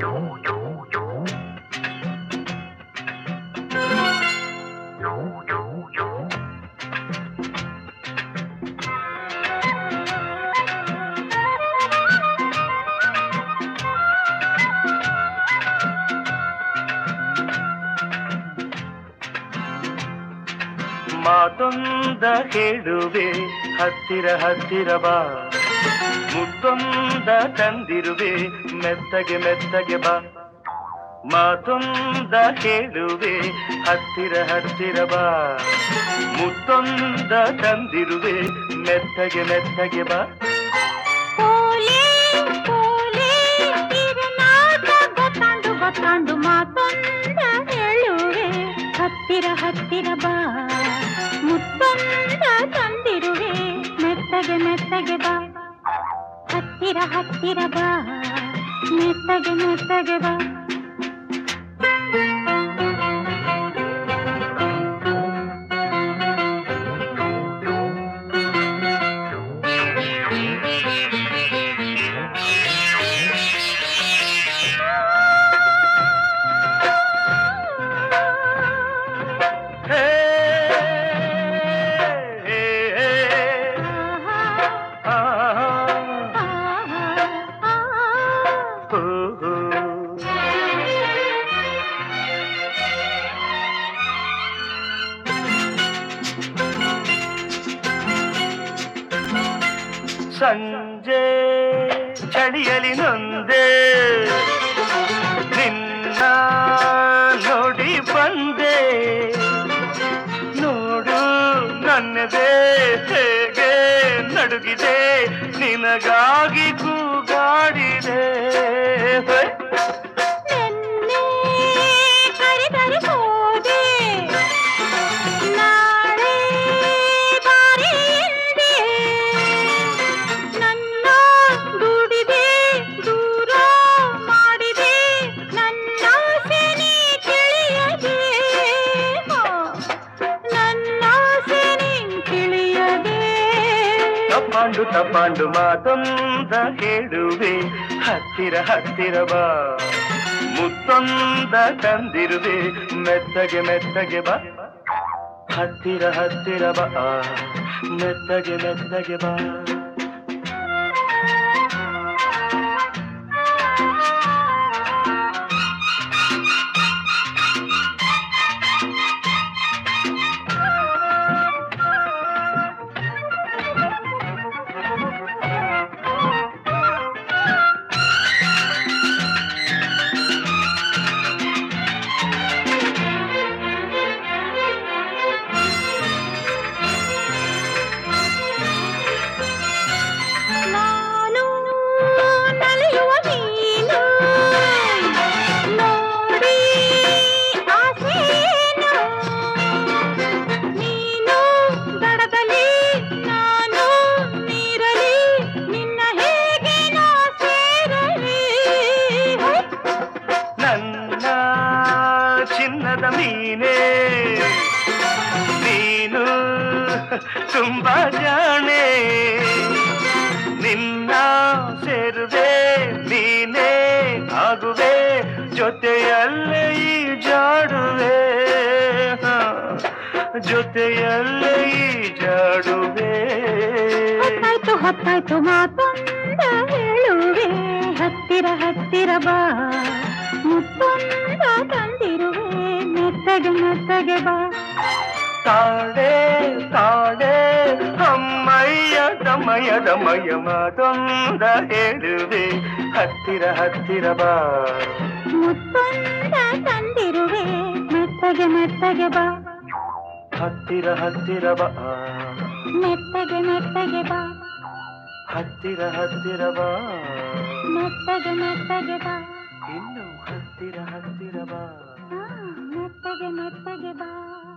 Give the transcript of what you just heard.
ಮಾತೊಂದ ಹೇಳುವೆ ಹತ್ತಿರ ಹತ್ತಿರ ಬಾ ಮುತ್ತೊಂದ ತಂದಿರುವೆ ಮೆತ್ತಗೆ ಮೆತ್ತಗೆ ಬಾ ಮಾತೊಂದ ಹೇಳುವೆ ಹತ್ತಿರ ಹತ್ತಿರ ಬಾ ಮುತ್ತೊಂದ ತಂದಿರುವೆ ಮೆತ್ತಗೆ ಮೆತ್ತಗೆ ಬಾ ಪೋಲೆ ಪೋಲೆ ಇರನಾಟ ಗೊತ್ತಾಂಡು ಗೊತ್ತಾಂಡು ಮಾತೊಂದ ಹೇಳುವೆ ಹತ್ತಿರ ಹತ್ತಿರ ಬಾ ಮುತ್ತೊಂದ ತಂದಿರುವೆ ಮೆತ್ತಗೆ ಮೆತ್ತಗೆ ಬಾ ಹತ್ತಿರ ಹತ್ತಿರ ಬಾ ಮೆತ್ತಗೆ ಮೆತ್ತಗೆ ಬಾ ಹೇ, ಹೇ, ಹೇ, ಆ, ಹೋ, ಹೋ. ಸಂಜೆ ಚಳಿಯಲಿ ನೊಂದೆ ನಿನ್ನ ನೋಡಿ ಬಂದೆ ನೋಡು ನನ್ನದೇ ಹೇಗೆ ನಡುಗಿದೆ ನಿನಗಾಗಿ ಕೂಗಾಡಿದೆ ಹೊಯ್. ನಿನ್ನೆ ಕರೆದರೆ ಹೋದೆ ನಾಳೆ ದಾರಿ ಎಂದೆ ನನ್ನ ದುಡಿದೆ ದೂರ ಮಾಡಿದೆ ನನ್ನ ಆಸೆ ನೀ ತಿಳಿಯದೆ ಹೋ, ನನ್ನ ಆಸೆ ನೀ ತಿಳಿಯದೆ ತಪ್ಪಾಂಡು ತಪ್ಪಾಂಡು ಮಾತೊಂದ ಹೇಳುವೆ ಹತ್ತಿರ ಹತ್ತಿರ ಬಾ ಮುತ್ತೊಂದ ತಂದಿರುವೆ ಮೆತ್ತಗೆ ಮೆತ್ತಗೆ ಬಾ ಹತ್ತಿರ ಹತ್ತಿರ ಬಾ ಮೆತ್ತಗೆ ಮೆತ್ತಗೆ ಬಾ ನಾನು ನಲಿಯುವ ನೀನು ನೋಡಿ ಆಸೆಯೇನು ನೀನು ದಡದಲ್ಲಿ ನಾನು ನೀರಲಿ ನಿನ್ನ ಹೇಗೆ ನಾ ಸೇರಲಿ ನನ್ನ ಚಿನ್ನದ ಮೀನೇ ನೀನು ತುಂಬಾ ಜಾಣೆ ನಿನ್ನ ಸೇರುವೆ ನೀನೇ ಆಗುವೆ ಜೊತೆಯಲ್ಲೇ ಈ ಜಾಡುವೆ ಹ, ಜೊತೆಯಲ್ಲೇ ಈ ಜಾಡುವೆ ಹೊತ್ತಾಯ್ತು ಹೊತ್ತಾಯ್ತು ಮಾತೊಂದ ಹೇಳುವೆ ಹತ್ತಿರ ಹತ್ತಿರ ಬಾ ಮುತ್ತೊಂದ ತಂದಿರುವೆ ಮೆತ್ತಗೆ ಮೆತ್ತಗೆ ಬಾ ತಾಡೆ ತಾಡೆ ಅಮ್ಮಯ್ಯ ದಮಯ ದಮಯ ಮಾತೊಂದ ಹೇಳುವೆ ಹತ್ತಿರ ಹತ್ತಿರ ಬಾ ಮುತ್ತೊಂದ ತಂದಿರುವೆ ಮೆತ್ತಗೆ ಮೆತ್ತಗೆ ಬಾ ಹತ್ತಿರ ಹತ್ತಿರ ಬಾ ಮೆತ್ತಗೆ ಮೆತ್ತಗೆ ಬಾ ಹತ್ತಿರ ಹತ್ತಿರ ಬಾ ಮೆತ್ತಗೆ ಮೆತ್ತಗೆ ಬಾ ಇನ್ನು ಹತ್ತಿರ ಹತ್ತಿರ ಬಾ ಆ, ಮೆತ್ತಗೆ ಮೆತ್ತಗೆ ಬಾ